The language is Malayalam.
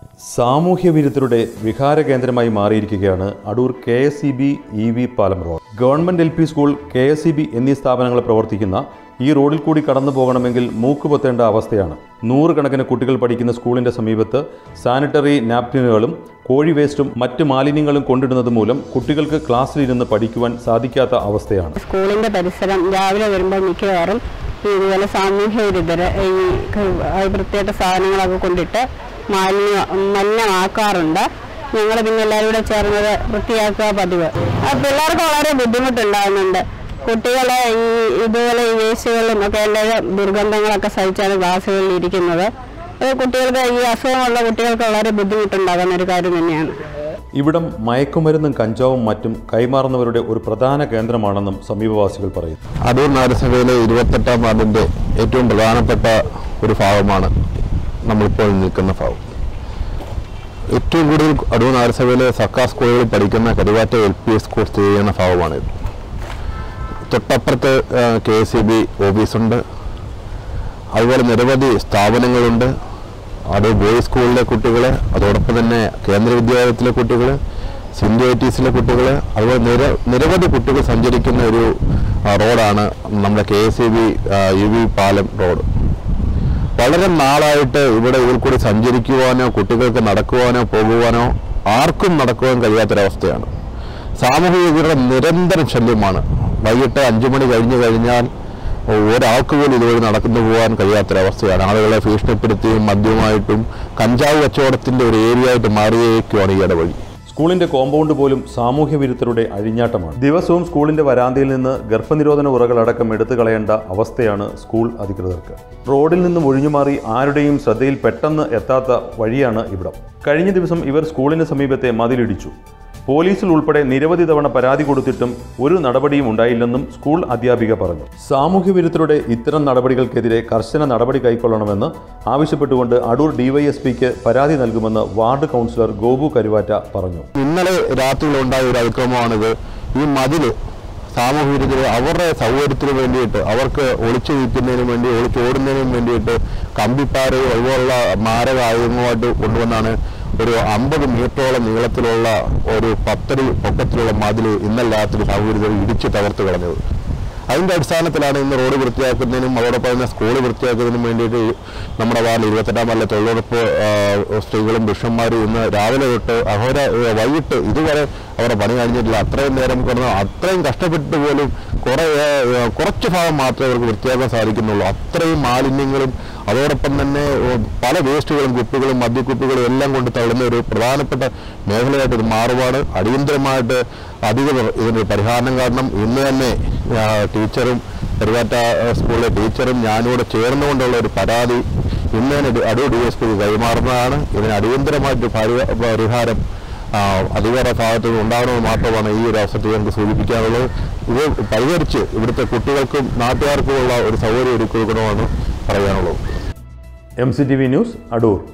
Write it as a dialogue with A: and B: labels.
A: സാമൂഹ്യ വിരുദ്ധരുടെ വിഹാര കേന്ദ്രമായി മാറിയിരിക്കുകയാണ് Adoor K S C B E V പാലം road government L P school K S C B എന്നീ സ്ഥാപനങ്ങൾ പ്രവർത്തിക്കുന്ന ഈ റോഡിൽ കൂടി കടന്നു പോകണമെങ്കിൽ മൂക്കുപൊത്തേണ്ട അവസ്ഥയാണ് നൂറുകണക്കിന് കുട്ടികൾ പഠിക്കുന്ന സ്കൂളിന്റെ സമീപത്ത് സാനിറ്ററി നാപ്കിനുകളും കോഴി വേസ്റ്റും മറ്റ് മാലിന്യങ്ങളും കൊണ്ടിടുന്നത് മൂലം കുട്ടികൾക്ക് ക്ലാസ്സിലിരുന്ന് പഠിക്കുവാൻ സാധിക്കാത്ത അവസ്ഥയാണ്
B: സ്കൂളിന്റെ പരിസരം രാവിലെ വരുമ്പോൾ മിക്കവാറും ഇതുപോലെ സാമൂഹ്യ വിരുദ്ധര് ഈ ക- വൃത്തിയായിട്ട സാധനങ്ങളൊക്കെ കൊണ്ടിട്ട് മാലിന്യ മലിനമാക്കാറുണ്ട് ഞങ്ങൾ പിന്നെ എല്ലാവരും കൂടെ ചേർന്നത് വൃത്തിയാക്കുക പതിവ് ആ പിള്ളേർക്ക് വളരെ ബുദ്ധിമുട്ടുണ്ടാകുന്നുണ്ട് കുട്ടികളെ ഈ ഇതുപോലെ ഈ വേസ്റ്റുകളും ഒക്കെ എല്ലാവരും ദുർഗന്ധങ്ങളൊക്കെ സഹിച്ചാണ് ക്ലാസ്സുകളിൽ ഇരിക്കുന്നത് അത് കുട്ടികൾക്ക് ഈ അസുഖമുള്ള കുട്ടികൾക്ക് വളരെ ബുദ്ധിമുട്ടുണ്ടാകുന്ന ഒരു കാര്യം തന്നെയാണ്
A: ഇവിടം മയക്കുമരുന്നും കഞ്ചാവും മറ്റും കൈമാറുന്നവരുടെ ഒരു പ്രധാന കേന്ദ്രമാണെന്നും സമീപവാസികൾ പറയുന്നു
C: അടൂർ നഗരസഭയിലെ ഇരുപത്തെട്ടാം വാർഡിൻ്റെ ഏറ്റവും പ്രധാനപ്പെട്ട ഒരു ഭാഗമാണ് നമ്മളിപ്പോൾ നിൽക്കുന്ന ഭാഗം ഏറ്റവും കൂടുതൽ അടൂർ നഗരസഭയിലെ സർക്കാർ സ്കൂളുകളിൽ പഠിക്കുന്ന കരുവാറ്റ എൽ പി സ്കൂൾ സ്ഥിതി ചെയ്യുന്ന ഭാഗമാണിത് തൊട്ടപ്പുറത്ത് കെ എസ് സി ബി ഓഫീസുണ്ട് അതുപോലെ നിരവധി സ്ഥാപനങ്ങളുണ്ട് അടൂർ ബോയ്സ് സ്കൂളിലെ കുട്ടികൾ അതോടൊപ്പം തന്നെ കേന്ദ്ര വിദ്യാലയത്തിലെ കുട്ടികൾ സിൻഡി ഐ ടി സിയിലെ കുട്ടികൾ അതുപോലെ നിര നിരവധി കുട്ടികൾ സഞ്ചരിക്കുന്ന ഒരു ആ, റോഡാണ് നമ്മുടെ K S E B U V പാലം റോഡ് വളരെ നാളായിട്ട് ഇവിടെ ഇതിൽ കൂടി സഞ്ചരിക്കുവാനോ കുട്ടികൾക്ക് നടക്കുവാനോ പോകുവാനോ ആർക്കും നടക്കുവാൻ കഴിയാത്തൊരവസ്ഥയാണ് സാമൂഹിക വികരണം നിരന്തരം ശല്യമാണ് വൈകിട്ട് അഞ്ചു മണി കഴിഞ്ഞു കഴിഞ്ഞാൽ ഒരാൾക്ക് പോലും ഇതുവഴി നടക്കുന്നു പോകാൻ കഴിയാത്തൊരവസ്ഥയാണ് ആളുകളെ ഭീഷണിപ്പെടുത്തിയും മദ്യവുമായിട്ടും കഞ്ചാവ് കച്ചവടത്തിൻ്റെ ഒരു ഏരിയ ആയിട്ട് മാറിയേക്കുവാണ് ഈ ഇടവഴി
A: സ്കൂളിന്റെ കോമ്പൗണ്ട് പോലും സാമൂഹ്യ വിരുദ്ധരുടെ അഴിഞ്ഞാട്ടമാണ് ദിവസവും സ്കൂളിന്റെ വരാന്തയിൽ നിന്ന് ഗർഭനിരോധന ഉറകളടക്കം എടുത്തു കളയേണ്ട അവസ്ഥയാണ് സ്കൂൾ അധികൃതർക്ക് റോഡിൽ നിന്നും ഒഴിഞ്ഞുമാറി ആരുടെയും ശ്രദ്ധയിൽ പെട്ടെന്ന് എത്താത്ത വഴിയാണ് ഇവിടം കഴിഞ്ഞ ദിവസം ഇവർ സ്കൂളിന് സമീപത്തെ മതിലിടിച്ചു പോലീസിൽ ഉൾപ്പെടെ നിരവധി തവണ പരാതി കൊടുത്തിട്ടും ഒരു നടപടിയും ഉണ്ടായില്ലെന്നും സ്കൂൾ അധ്യാപിക പറഞ്ഞു സാമൂഹ്യ വിരുദ്ധരുടെ ഇത്തരം നടപടികൾക്കെതിരെ കർശന നടപടി കൈക്കൊള്ളണമെന്ന് ആവശ്യപ്പെട്ടുകൊണ്ട് അടൂർ ഡിവൈഎസ്പിക്ക് പരാതി നൽകുമെന്ന് വാർഡ് കൗൺസിലർ ഗോപു കരുവാറ്റ പറഞ്ഞു
C: ഇന്നലെ രാത്രിയിലുണ്ടായ ഒരു അതിക്രമമാണിത് ഈ മതില് സാമൂഹ്യ വിരുദ്ധര് അവരുടെ സൗകര്യത്തിന് വേണ്ടിയിട്ട് അവർക്ക് ഒളിച്ചു നിൽക്കുന്നതിന് വേണ്ടി ഒളിച്ചോടുന്നതിനും വേണ്ടിയിട്ട് കമ്പിപ്പാരയും അതുപോലുള്ള മാരക ആയുധങ്ങളുമായിട്ട് കൊണ്ടുവന്നാണ് ഒരു അമ്പത് മീറ്ററോളം നീളത്തിലുള്ള ഒരു പത്തടി പൊക്കത്തിലുള്ള മതിൽ ഇന്നലെ രാത്രി സൗകര്യത്തിൽ ഇടിച്ച് തകർത്ത് കളഞ്ഞത് അതിൻ്റെ അടിസ്ഥാനത്തിലാണ് ഇന്ന് റോഡ് വൃത്തിയാക്കുന്നതിനും അതോടൊപ്പം തന്നെ സ്കൂൾ വൃത്തിയാക്കുന്നതിനും വേണ്ടിയിട്ട് ഈ നമ്മുടെ വാർഡിൽ ഇരുപത്തെട്ടാം വാർഡിലെ തൊഴിലുറപ്പ് ആ, സ്ത്രീകളും പുരുഷന്മാരും ഇന്ന് രാവിലെ തൊട്ട് അഹോര ഏ, വൈകിട്ട് ഇതുവരെ അവരുടെ പണി കഴിഞ്ഞിട്ടില്ല അത്രയും നേരം കിടന്ന് അത്രയും കഷ്ടപ്പെട്ട് പോലും കുറേ ഏ, ഏ, കുറച്ച് ഭാഗം മാത്രമേ അവർക്ക് വൃത്തിയാക്കാൻ സാധിക്കുന്നുള്ളൂ അത്രയും മാലിന്യങ്ങളും അതോടൊപ്പം തന്നെ ഏ, പല വേസ്റ്റുകളും കുപ്പികളും മദ്യക്കുപ്പികളും എല്ലാം കൊണ്ട് തള്ളുന്ന ഒരു പ്രധാനപ്പെട്ട മേഖലയായിട്ട് ഇത് മാറുവാണ് അടിയന്തരമായിട്ട് അധികൃതർ ഇതിന് പരിഹാരം കാരണം ഇന്ന് തന്നെ ആ, ടീച്ചറും പെരുവാറ്റ ആ, സ്കൂളിലെ ടീച്ചറും ഞാനിവിടെ ചേർന്നുകൊണ്ടുള്ള ഒരു പരാതി ഇന്ന് തന്നെ D- Adoor D S P കൈമാറുന്നതാണ് ഇതിന് അടിയന്തരമായിട്ട് പരി- പരിഹാരം ആ, അധികാര ഭാഗത്തു നിന്ന് ഉണ്ടാകണമെന്ന് മാത്രമാണ് ഈ ഒരു അവസരത്തിൽ ഞങ്ങൾക്ക് സൂചിപ്പിക്കാനുള്ളത് ഇത് പരിഹരിച്ച് ഇവിടുത്തെ കുട്ടികൾക്കും നാട്ടുകാർക്കുമുള്ള ഒരു സൗകര്യം ഒരുക്കി കൊടുക്കണമെന്ന് പറയാനുള്ളത്
A: M C T V news Adoor